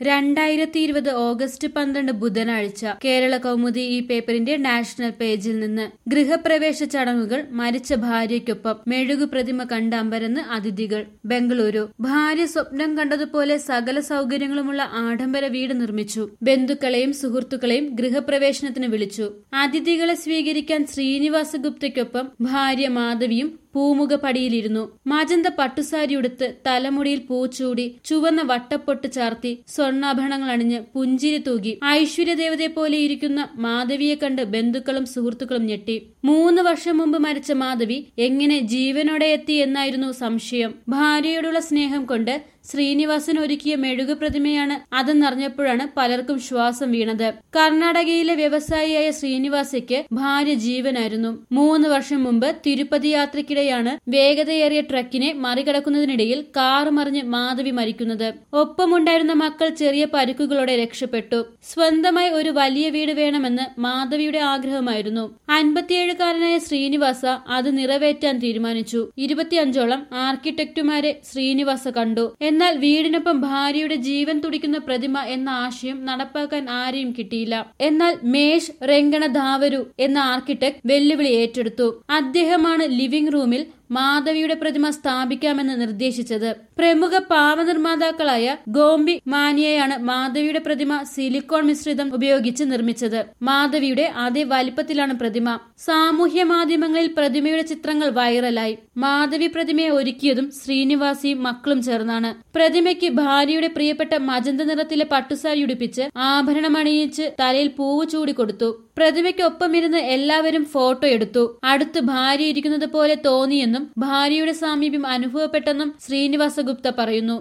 രണ്ടായിരത്തി ഇരുപത് ഓഗസ്റ്റ് പന്ത്രണ്ട് ബുധനാഴ്ച കേരള കൗമുദി ഈ പേപ്പറിന്റെ നാഷണൽ പേജിൽ നിന്ന് ഗൃഹപ്രവേശ ചടങ്ങുകൾ മരിച്ച ഭാര്യയ്ക്കൊപ്പം മെഴുകു പ്രതിമ കണ്ട അമ്പരന്ന് അതിഥികൾ ബംഗളൂരു ഭാര്യ സ്വപ്നം കണ്ടതുപോലെ സകല സൗകര്യങ്ങളുമുള്ള ആഡംബര വീട് നിർമ്മിച്ചു ബന്ധുക്കളെയും സുഹൃത്തുക്കളെയും ഗൃഹപ്രവേശനത്തിന് വിളിച്ചു അതിഥികളെ സ്വീകരിക്കാൻ ശ്രീനിവാസ ഗുപ്തയ്ക്കൊപ്പം ഭാര്യ മാധവിയും പൂമുഖപടിയിലിരുന്നു മജന്ത പട്ടുസാരിയുടുത്ത് തലമുടിയിൽ പൂച്ചൂടി ചുവന്ന വട്ടപ്പൊട്ട് ചാർത്തി സ്വർണ്ണാഭരണങ്ങൾ അണിഞ്ഞ് പുഞ്ചിരി തൂകി ഐശ്വര്യദേവതയെ പോലെ ഇരിക്കുന്ന മാധവിയെ കണ്ട് ബന്ധുക്കളും സുഹൃത്തുക്കളും ഞെട്ടി മൂന്ന് വർഷം മുമ്പ് മരിച്ച മാധവി എങ്ങനെ ജീവനോടെ എത്തി എന്നായിരുന്നു സംശയം ഭാര്യയോടുള്ള സ്നേഹം കൊണ്ട് ശ്രീനിവാസൻ ഒരുക്കിയ മെഴുകു പ്രതിമയാണ് അതെന്നറിഞ്ഞപ്പോഴാണ് പലർക്കും ശ്വാസം വീണത് കർണാടകയിലെ വ്യവസായിയായ ശ്രീനിവാസയ്ക്ക് ഭാര്യ ജീവനായിരുന്നു മൂന്ന് വർഷം മുമ്പ് തിരുപ്പതി യാത്രയ്ക്കിടെയാണ് വേഗതയേറിയ ട്രക്കിനെ മറികടക്കുന്നതിനിടയിൽ കാർ മറിഞ്ഞ് മാധവി മരിക്കുന്നത് ഒപ്പമുണ്ടായിരുന്ന മക്കൾ ചെറിയ പരുക്കുകളോടെ രക്ഷപ്പെട്ടു സ്വന്തമായി ഒരു വലിയ വീട് വേണമെന്ന് മാധവിയുടെ ആഗ്രഹമായിരുന്നു അൻപത്തിയേഴുകാരനായ ശ്രീനിവാസ അത് നിറവേറ്റാൻ തീരുമാനിച്ചു ഇരുപത്തിയഞ്ചോളം ആർക്കിടെക്റ്റുമാരെ ശ്രീനിവാസ കണ്ടു എന്നാൽ വീടിനൊപ്പം ഭാര്യയുടെ ജീവൻ തുടിക്കുന്ന പ്രതിമ എന്ന ആശയം നടപ്പാക്കാൻ ആരെയും കിട്ടിയില്ല എന്നാൽ മേഷ് രംഗണ ധാവരു എന്ന ആർക്കിടെക്ട് വെല്ലുവിളി ഏറ്റെടുത്തു അദ്ദേഹമാണ് ലിവിംഗ് റൂമിൽ മാധവിയുടെ പ്രതിമ സ്ഥാപിക്കാമെന്ന് നിർദ്ദേശിച്ചത് പ്രമുഖ പാവനിർമ്മാതാക്കളായ ഗോംബി മാനിയയാണ് മാധവിയുടെ പ്രതിമ സിലിക്കോൺ മിശ്രിതം ഉപയോഗിച്ച് നിർമ്മിച്ചത് മാധവിയുടെ അതേ വലിപ്പത്തിലാണ് പ്രതിമ സാമൂഹ്യ മാധ്യമങ്ങളിൽ പ്രതിമയുടെ ചിത്രങ്ങൾ വൈറലായി മാധവി പ്രതിമയെ ഒരുക്കിയതും ശ്രീനിവാസിയും മക്കളും ചേർന്നാണ് പ്രതിമയ്ക്ക് ഭാര്യയുടെ പ്രിയപ്പെട്ട മജന്ത നിറത്തിലെ പട്ടുസാരി ഉടുപ്പിച്ച് ആഭരണമണിയിച്ച് തലയിൽ പൂവ് ചൂടിക്കൊടുത്തു പ്രതിമയ്ക്കൊപ്പമിരുന്ന് എല്ലാവരും ഫോട്ടോ എടുത്തു അടുത്ത് ഭാര്യ ഇരിക്കുന്നത് പോലെ തോന്നിയെന്നും ഭാര്യയുടെ സാമീപ്യം അനുഭവപ്പെട്ടെന്നും ശ്രീനിവാസ ഗുപ്ത പറയുന്നു